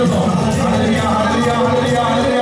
വിശ്വസിക്കുന്നു hallelujah, hallelujah, hallelujah, hallelujah.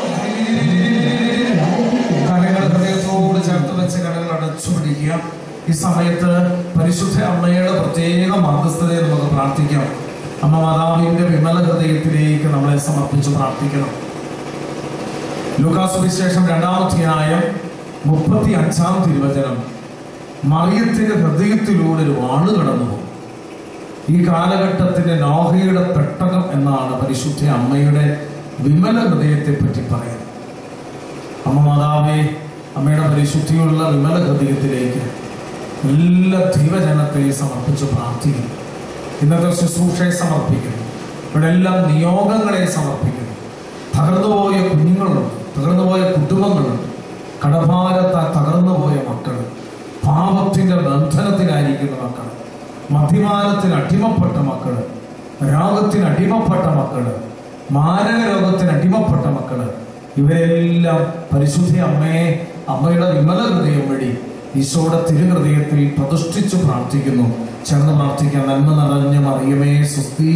കരങ്ങൾ ഹൃദയത്തോട് ചേർത്ത് വെച്ച് കരങ്ങൾ അടച്ചു പിടിക്കുക ഈ സമയത്ത് പരിശുദ്ധ അമ്മയുടെ പ്രത്യേക മധ്യസ്ഥതയെ നമുക്ക് പ്രാർത്ഥിക്കാം അമ്മ മാതാവിന്റെ വിമല ഹൃദയത്തിലേക്ക് നമ്മളെ സമർപ്പിച്ച് പ്രാർത്ഥിക്കണം ലൂക്കാസ് വിശേഷം രണ്ടാമധ്യായം മുപ്പത്തി അഞ്ചാം തിരുവചനം മറിയത്തിന്റെ ഹൃദയത്തിലൂടെ ഒരു വാള് കടന്നു പോകും ഈ കാലഘട്ടത്തിന്റെ നോഹയുടെ പെട്ടകം എന്നാണ് പരിശുദ്ധ അമ്മയുടെ വിമല ഹൃദയത്തെ പറ്റി പറയുന്നത് അമ്മ മാതാവേ അമ്മയുടെ പരിശുദ്ധിയുള്ള വിമല ഹൃദയത്തിലേക്ക് എല്ലാ ദൈവജനത്തെയും സമർപ്പിച്ച് പ്രാർത്ഥിക്കുന്നു ഇന്നത്തെ ശുശ്രൂഷയെ സമർപ്പിക്കുന്നു ഇവിടെ എല്ലാം നിയോഗങ്ങളെ സമർപ്പിക്കുന്നു തകർന്നുപോയ കുഞ്ഞുങ്ങളുണ്ട് തകർന്നുപോയ കുടുംബങ്ങളുണ്ട് കടഭാരത്താൽ തകർന്നുപോയ മക്കൾ പാപത്തിന്റെ ബന്ധനത്തിലായിരിക്കുന്ന മക്കൾ മദ്യപാനത്തിന് അടിമപ്പെട്ട മക്കള് രോഗത്തിന് അടിമപ്പെട്ട മക്കള് മാരക രോഗത്തിന് അടിമപ്പെട്ട മക്കള് ഇവരെല്ലാം പരിശുദ്ധ അമ്മയെ അമ്മയുടെ വിമല ഹൃദയം വഴി ഈശോയുടെ തിരുഹൃദയത്തിൽ പ്രതിഷ്ഠിച്ചു പ്രാർത്ഥിക്കുന്നു ചേർന്ന് പ്രാർത്ഥിക്കാൻ നന്മ നിറഞ്ഞ മറിയമേ സുസ്ഥി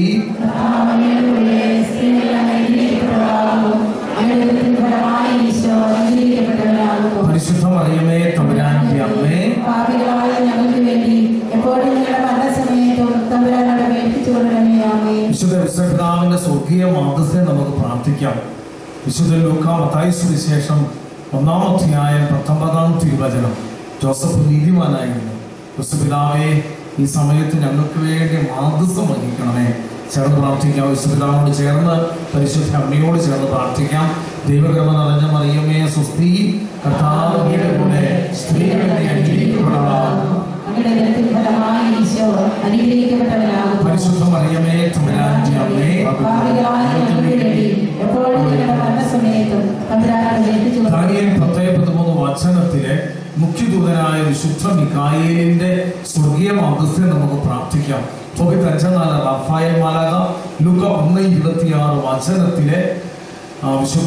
പരിശുദ്ധ മറിയമേ തമ്പുരാന്റെ അമ്മേ ഞങ്ങൾക്ക് വേണ്ടി എപ്പോഴും ഞങ്ങളുടെ മരണസമയത്തും തമ്പുരാനോട് അപേക്ഷിച്ചുകൊള്ളണമേ ആമേ വിശുദ്ധ വിശ്വപിതാവിന്റെ സ്വർഗീയ മാതൃത്തെ നമുക്ക് പ്രാർത്ഥിക്കാം വിശുദ്ധ ലൂക്ക മത്തായി സുവിശേഷം ഒന്നാം അധ്യായം പത്തൊമ്പതാം തിരുവചനം ജോസഫ് നീതിമാനായിരുന്നു വിശുപിതാവെ ഈ സമയത്ത് ഞങ്ങൾക്ക് വേണ്ടി മാതൃത്വം വഹിക്കണമേ ചേർന്ന് പ്രാർത്ഥിക്കാം വിശുപിതാവിനോട് ചേർന്ന് പരിശുദ്ധ അമ്മയോട് ചേർന്ന് പ്രാർത്ഥിക്കാം ദൈവകൃപ നിറഞ്ഞ മറിയമേ സുസ്ഥി കർത്താവിന്റെ കൂടെ സ്ത്രീകളെ അനുഗ്രഹിക്കപ്പെടാം അങ്ങയുടെ ദരത്തിൽ ഫലമായി ഈശോ അനുഗ്രഹിക്കപ്പെട്ടവനാകുന്നു പരിശുദ്ധ മറിയമേ തമ്പുരാന്റെ അമ്മേ ഭാവികളായ ഞങ്ങൾക്ക് വേണ്ടി എപ്പോഴും ഞങ്ങളുടെ മരണസമയത്തും തമ്പുരാനോട് അപേക്ഷിച്ചുകൊള്ളണമേ ദാനിയേൽ പത്തേ പതിമൂന്ന് വചനത്തിലെ മുഖ്യദൂതനായ വിശുദ്ധ മിക്കായേലിന്റെ സ്വർഗീയ മധ്യസ്ഥെ നമുക്ക് പ്രാർത്ഥിക്കാം തൊണ്ണൂറ്റി അഞ്ചാം നാല് റഫായൽ മാലാക ലുക ഒന്ന് ഇരുപത്തിയാറ് വചനത്തിലെ ആ, വിശുദ്ധ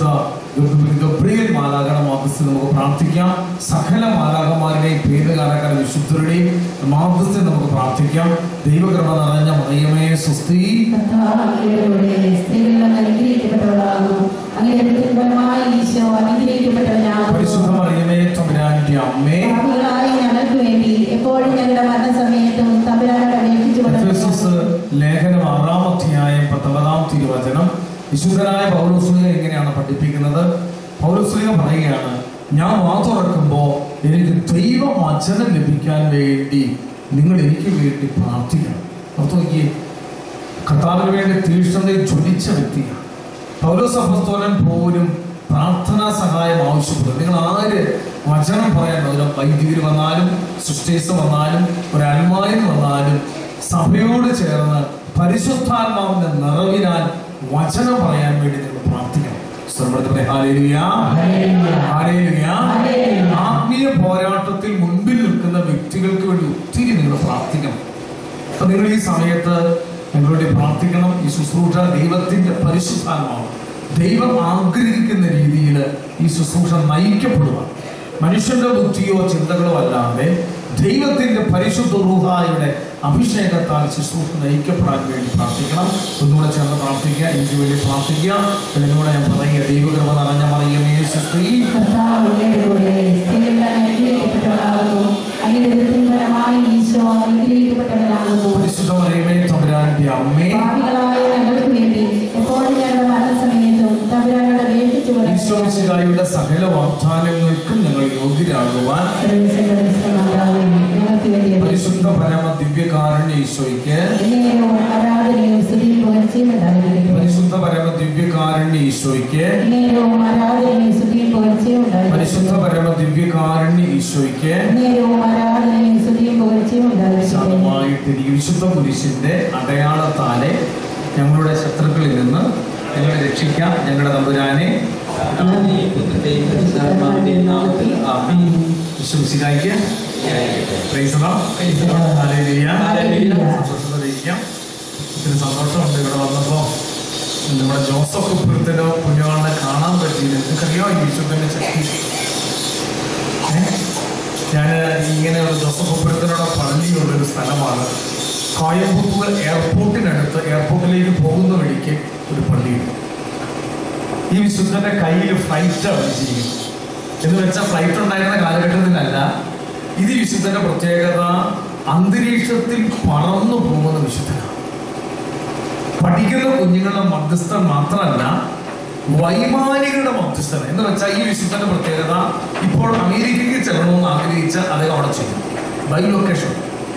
ഗബ്രിയേൽ മാലാകയുടെ മധ്യസ്ഥ നമുക്ക് പ്രാർത്ഥിക്കാം സകല മാലാകന്മാരുടെയും പേരുകാരക്കാര വിശുദ്ധരുടെയും മധ്യസ്ഥ നമുക്ക് പ്രാർത്ഥിക്കാം ദൈവകൃപ നിറഞ്ഞ മറിയമേ സുസ്ഥി കർത്താവിലൂടെ സ്ത്രീകളെല്ലാം അനുഗ്രഹിക്കപ്പെട്ടവളാകുന്നു അങ്ങയുടെ ദരത്തിൽ ഫലമായി ഈശോ അനുഗ്രഹിക്കപ്പെട്ടവനാകുന്നു പരിശുദ്ധ മറിയമേ തമ്പുരാന്റെ അമ്മേ പാപികളായ ഞങ്ങൾക്ക് വേണ്ടി എപ്പോഴും ഞങ്ങളുടെ മരണസമയത്തും തമ്പുരാനോട് എഫെസസ് അപേക്ഷിച്ചുകൊള്ളണമേ ലേഖനം ആറാം അധ്യായം പത്തൊമ്പതാം തിരുവചനം വിശുദ്ധനായ പൗലോസ്ലിക എങ്ങനെയാണ് പഠിപ്പിക്കുന്നത് പൗലോസ്ലിക പറയുകയാണ് ഞാൻ വാ തുറക്കുമ്പോൾ എനിക്ക് ദൈവവചനം ലഭിക്കാൻ വേണ്ടി നിങ്ങൾ എനിക്ക് വേണ്ടി പ്രാർത്ഥിക്കണം ഓർത്ത് നോക്കിയേ കർത്താവിന് വേണ്ടി തീക്ഷ്ണതയിൽ ജ്വലിച്ച വ്യക്തിയാണ് പൗലോസ് അപ്പസ്തോലൻ പോലും പ്രാർത്ഥനാ സഹായം ആവശ്യപ്പെടും നിങ്ങൾ ആര് വചനം പറയാൻ ഒരു വൈദികർ വന്നാലും സൃഷ്ടേസ് വന്നാലും ഒരു അൽമായൻ വന്നാലും സഭയോട് ചേർന്ന് പരിശുദ്ധാത്മാവിന്റെ നിറവിനാൽ വചനം പറയാൻ വേണ്ടി നിങ്ങൾ പ്രാർത്ഥിക്കണം സ്വരപ്പെടുത്തി പറയാം, ഹല്ലേലൂയ. ഹല്ലേലൂയ. ആത്മീയ പോരാട്ടത്തിൽ മുൻപിൽ നിൽക്കുന്ന വ്യക്തികൾക്ക് വേണ്ടി ഒത്തിരി നിങ്ങൾ പ്രാർത്ഥിക്കണം അപ്പൊ നിങ്ങൾ ഈ സമയത്ത് ഞങ്ങളോട് പ്രാർത്ഥിക്കണം ഈ ശുശ്രൂഷ ദൈവത്തിന്റെ പരിശുദ്ധാത്മാവ് ദൈവം ആഗ്രഹിക്കുന്ന രീതിയിൽ ഈ ശുശ്രൂഷ നയിക്കപ്പെടുക മനുഷ്യന്റെ ബുദ്ധിയോ ചിന്തകളോ അല്ലാതെ ദൈവത്തിന്റെ പരിശുദ്ധ റൂഹായുടെ അഭിഷേകത്താൽ ശുശ്രൂഷ നയിക്കപ്പെടാൻ വേണ്ടി പ്രാർത്ഥിക്കണം ഒന്നുകൂടെ ചേർന്ന് പ്രാർത്ഥിക്കുക എനിക്ക് വേണ്ടി പ്രാർത്ഥിക്കുക എന്നോട് ഞാൻ പറയുക ദൈവകൃപ നിറഞ്ഞ മറിയമേ സ്ത്രീ കർത്താവിന്റെ കൂടെ സ്ത്രീകളെല്ലാം അനുഗ്രഹിക്കപ്പെട്ടവളാകുന്നു അങ്ങയുടെ ദരത്തിൽ ഫലമായി ഈശോ അനുഗ്രഹിക്കപ്പെട്ടവനാകുന്നു പരിശുദ്ധ മറിയമേ തമ്പുരാന്റെ അമ്മേ പാപികളായ ഞങ്ങൾക്ക് വേണ്ടി എപ്പോഴും ഞങ്ങളുടെ മരണസമയത്തും തമ്പുരാനോട് അപേക്ഷിച്ചുകൊള്ളണമേ ഈശോമിശിഹായുടെ സകല വാഗ്ദാനങ്ങൾക്കും ഞങ്ങൾ യോഗ്യരാകുവാൻ ഞങ്ങൾക്ക് വേണ്ടി പരിശുദ്ധ പരമ ദിവ്യകാരുണ്യ ഈശോയ്ക്ക് എന്നേരവും ആരാധനയും സ്തുതിയും പുകഴ്ചയും ഉണ്ടായിരിക്കട്ടെ പരിശുദ്ധ പരമ ദിവ്യകാരുണ്യ ഈശോയ്ക്ക് എന്നേരവും ആരാധനയും സ്തുതിയും പുകഴ്ചയും പരിശുദ്ധ ഉണ്ടായിരിക്കട്ടെ പരമ ദിവ്യകാരുണ്യ ഈശോയ്ക്ക് എന്നേരവും ആരാധനയും സ്തുതിയും പുകഴ്ചയും ഉണ്ടായിരിക്കട്ടെ ശാന്തമായിട്ട് ഈ വിശുദ്ധ കുരിശിന്റെ അടയാളത്താലെ ഞങ്ങളുടെ ശത്രുക്കളിൽ നിന്ന് ഞങ്ങളെ രക്ഷിക്കാം ഞങ്ങളുടെ തമ്പുരാനെ വിശ്വസിക്കായിക്ക് സന്തോഷത്തിലിരിക്കാം ഒത്തിരി സന്തോഷമുണ്ട് ഇവിടെ വന്നപ്പോൾ നമ്മുടെ ജോസഫ് പുരത്തിനോ പുണ്യവാളിനെ കാണാൻ പറ്റിയില്ല നിങ്ങൾക്കറിയാമോ ഈ വിശുദ്ധന്റെ ശക്തി ഞാൻ ഇങ്ങനെ ഒരു ജോസഫ് പുരത്തിനോട് പള്ളിയുള്ള ഒരു സ്ഥലമാണ് കോയമ്പത്തൂർ എയർപോർട്ടിനടുത്ത് എയർപോർട്ടിലേക്ക് പോകുന്ന വഴിക്ക് ഒരു പള്ളിയുണ്ട് ഈ വിശുദ്ധന്റെ കയ്യിൽ ഫ്ലൈറ്റ് വെച്ചിരിക്കുന്നു എന്ന് വെച്ചാൽ ഫ്ലൈറ്റ് ഉണ്ടായിരുന്ന കാലഘട്ടത്തിലല്ല ഇത് ഈ വിശുദ്ധന്റെ പ്രത്യേകത അന്തരീക്ഷത്തിൽ പറന്നു പോകുന്ന വിശുദ്ധനാണ് പഠിക്കുന്ന കുഞ്ഞുങ്ങളുടെ മധ്യസ്ഥൻ മാത്രമല്ല വൈമാനികളുടെ മധ്യസ്ഥൻ എന്ന് വെച്ചാൽ ഈ വിശുദ്ധന്റെ പ്രത്യേകത ഇപ്പോൾ അമേരിക്കയ്ക്ക് ചെല്ലണമെന്ന് ആഗ്രഹിച്ച അദ്ദേഹം അവിടെ ചെയ്യും ബൈ ലൊക്കേഷൻ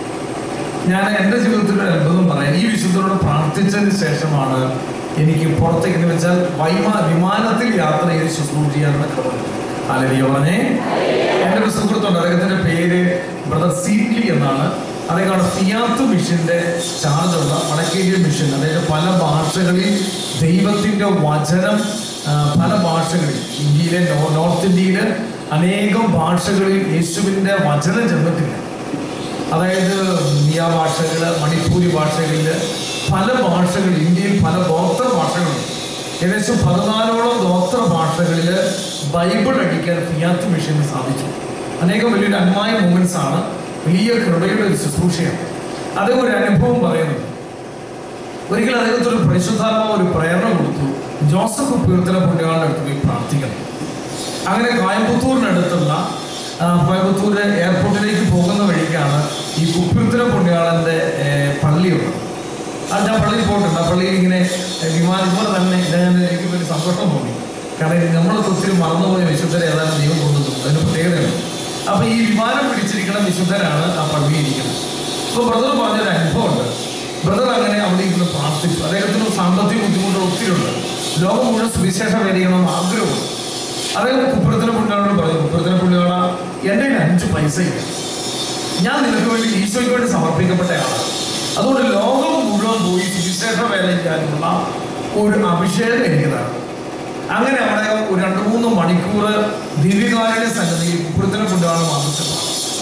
ഞാൻ എൻ്റെ ജീവിതത്തിൽ ഒരു അത്ഭുതം പറയാം ഈ വിശുദ്ധനോട് പ്രാർത്ഥിച്ചതിന് ശേഷമാണ് എനിക്ക് പുറത്തേക്ക് എന്ന് വെച്ചാൽ വൈമാ വിമാനത്തിൽ യാത്ര ചെയ്ത് ശുശ്രൂഷ ചെയ്യാനുള്ള ക്രമം അലരിയ പറഞ്ഞേ എൻ്റെ ഒരു സുഹൃത്തുണ്ട് അദ്ദേഹത്തിന്റെ പേര് ബ്രദർ സീറ്റ്ലി എന്നാണ് അദ്ദേഹമാണ് ഫിയാത്ത് മിഷന്റെ ചാർജുള്ള വടക്കേന്ത്യൻ മിഷൻ അതായത് പല ഭാഷകളിൽ ദൈവത്തിന്റെ വചനം ആ, പല ഭാഷകളിൽ ഇന്ത്യയിലെ നോ- നോർത്ത് ഇന്ത്യയില് അനേകം ഭാഷകളിൽ യേശുവിന്റെ വചനം ചെന്നിട്ടില്ല അതായത് മിയ ഭാഷകള് മണിപ്പൂരി ഭാഷകളില് പല ഭാഷകൾ ഇന്ത്യയിൽ പല ഗോത്ര ഭാഷകളുണ്ട് ഏകദേശം പതിനാലോളം ഗോത്ര ഭാഷകളില് ബൈബിൾ അടിക്കാൻ ഫിയാത്ത് മിഷന് സാധിച്ചു അനേകം വലിയൊരു അന്മായ മൂമെന്റ്സ് ആണ് വലിയ കൃപയുടെ ഒരു ശുശ്രൂഷയാണ് അദ്ദേഹം ഒരു അനുഭവം പറയുന്നത് ഒരിക്കൽ അദ്ദേഹത്തിന് ഒരു പരിശുദ്ധാത്മാവ് ഒരു പ്രേരണ കൊടുത്തു ജോസഫ് പീർത്തന പുണ്യവാളുടെ അടുത്ത് പോയി പ്രാർത്ഥിക്കണം അങ്ങനെ കോയമ്പത്തൂരിനടുത്തുള്ള ആ, കോയമ്പത്തൂർ എയർപോർട്ടിലേക്ക് പോകുന്ന വഴിക്കാണ് ഈ കുപ്പിത്തര പുണ്യാളന്റെ ഏ, പള്ളിയുള്ളത് അത് ഞാൻ പള്ളിയിൽ പോയിട്ടുണ്ട് ആ പള്ളിയിൽ ഇങ്ങനെ ഏ, വിമാനം പോലെ തന്നെ ഞാൻ എനിക്ക് വലിയ സന്തോഷം തോന്നി കാരണം നമ്മൾ ഒത്തിരി മറന്നുപോയ വിശുദ്ധരെ ഏതാനും ദൈവം കൊണ്ടുവന്നു അതിന് പ്രത്യേകതയാണ് അപ്പൊ ഈ വിമാനം പിടിച്ചിരിക്കുന്ന വിശുദ്ധരാണ് ആ പള്ളിയിൽ ഇരിക്കുന്നത് അപ്പൊ ബ്രദർ പറഞ്ഞൊരു അനുഭവമുണ്ട് ബ്രദർ അങ്ങനെ അവിടെ ഇരുന്ന് പ്രാർത്ഥിച്ചു അദ്ദേഹത്തിന് സാമ്പത്തിക ബുദ്ധിമുട്ടുകൾ ഒത്തിരി ഉണ്ട് ലോകം മുഴുവൻ സുവിശേഷം വരികണമെന്ന് ആഗ്രഹമുണ്ട് അദ്ദേഹം കുപ്പുറത്തിന് പുള്ളിയോട് പറഞ്ഞു കുപ്പുറത്തിന് പുള്ളിയോട എൻ്റെ കയ്യിൽ അഞ്ച് പൈസ ഇല്ല ഞാൻ നിനക്ക് വേണ്ടി ഈശോയ്ക്ക് വേണ്ടി സമർപ്പിക്കപ്പെട്ട ആളാണ് അതുകൊണ്ട് ലോകം മുഴുവൻ പോയി സുവിശേഷ വേല ചെയ്യാനുള്ള ഒരു അഭിഷേകം എനിക്കതാണ് അങ്ങനെ അവിടെ ഒരു രണ്ട് മൂന്ന് മണിക്കൂർ ദിവ്യകാരുടെ സന്നദ്ധിയിൽ കുപ്പുറത്തിന് പുള്ളിയാണ് താമസിച്ചത്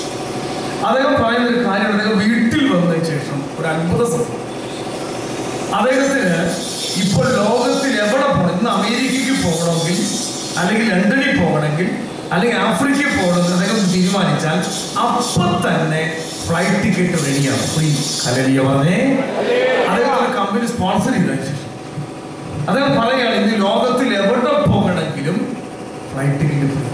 അദ്ദേഹം പറയുന്ന ഒരു കാര്യം അദ്ദേഹം വീട്ടിൽ വന്നതിന് ശേഷം ഒരു അത്ഭുത സംഭവം അദ്ദേഹത്തിന് ഇപ്പോൾ ലോകത്തിൽ എവിടെ പോകണം ഇന്ന് അമേരിക്കയ്ക്ക് പോകണമെങ്കിൽ അല്ലെങ്കിൽ ലണ്ടനിൽ പോകണമെങ്കിൽ അല്ലെങ്കിൽ ആഫ്രിക്കയിൽ പോകണമെന്ന് അദ്ദേഹം തീരുമാനിച്ചാൽ അപ്പം തന്നെ ഫ്ലൈറ്റ് ടിക്കറ്റ് റെഡിയാണ് ഫ്രീ കലരിയ പറഞ്ഞേ അദ്ദേഹം ഒരു കമ്പനി സ്പോൺസർ ചെയ്തതിന് ശേഷം അദ്ദേഹം പറയുകയാണ് ഇന്ന് ലോകത്തിൽ എവിടെ പോകണമെങ്കിലും ഫ്ലൈറ്റ് ടിക്കറ്റ് ഫ്രീ